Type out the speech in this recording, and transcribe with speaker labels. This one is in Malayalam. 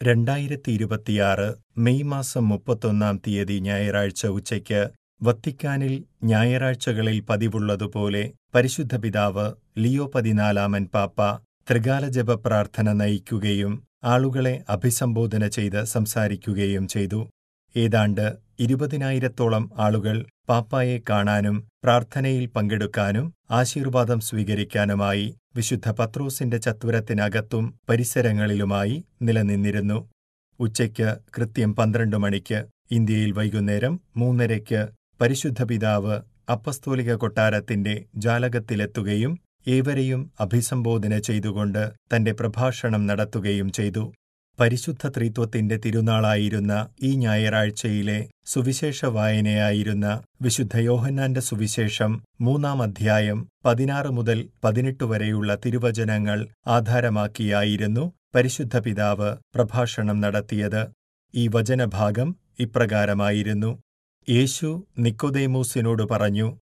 Speaker 1: രണ്ടായിരത്തി ഇരുപത്തിയാറ് മെയ് മാസം മുപ്പത്തൊന്നാം തീയതി ഞായറാഴ്ച ഉച്ചയ്ക്ക് വത്തിക്കാനിൽ ഞായറാഴ്ചകളിൽ പതിവുള്ളതുപോലെ പരിശുദ്ധ പിതാവ് ലിയോ പതിനാലാമൻ പാപ്പ ത്രികാല ജപ പ്രാർത്ഥന നയിക്കുകയും ആളുകളെ അഭിസംബോധന ചെയ്ത് സംസാരിക്കുകയും ചെയ്തു ഏതാണ്ട് ഇരുപതിനായിരത്തോളം ആളുകൾ പാപ്പായെ കാണാനും പ്രാർത്ഥനയിൽ പങ്കെടുക്കാനും ആശീർവാദം സ്വീകരിക്കാനുമായി വിശുദ്ധ പത്രോസിന്റെ ചത്വരത്തിനകത്തും പരിസരങ്ങളിലുമായി നിലനിന്നിരുന്നു ഉച്ചയ്ക്ക് കൃത്യം പന്ത്രണ്ട് മണിക്ക് ഇന്ത്യയിൽ വൈകുന്നേരം മൂന്നരയ്ക്ക് പരിശുദ്ധ പിതാവ് അപ്പസ്തോലിക കൊട്ടാരത്തിന്റെ ജാലകത്തിലെത്തുകയും ഏവരെയും അഭിസംബോധന ചെയ്തുകൊണ്ട് തന്റെ പ്രഭാഷണം നടത്തുകയും ചെയ്തു പരിശുദ്ധ ത്രിത്വത്തിന്റെ തിരുനാളായിരുന്ന ഈ ഞായറാഴ്ചയിലെ സുവിശേഷ വായനയായിരുന്ന വിശുദ്ധ യോഹന്നാന്റെ സുവിശേഷം മൂന്നാം അധ്യായം പതിനാറ് മുതൽ പതിനെട്ട് വരെയുള്ള തിരുവചനങ്ങൾ ആധാരമാക്കിയായിരുന്നു പരിശുദ്ധ പിതാവ് പ്രഭാഷണം നടത്തിയത് ഈ വചനഭാഗം ഇപ്രകാരമായിരുന്നു യേശു നിക്കോദേമൂസിനോട് പറഞ്ഞു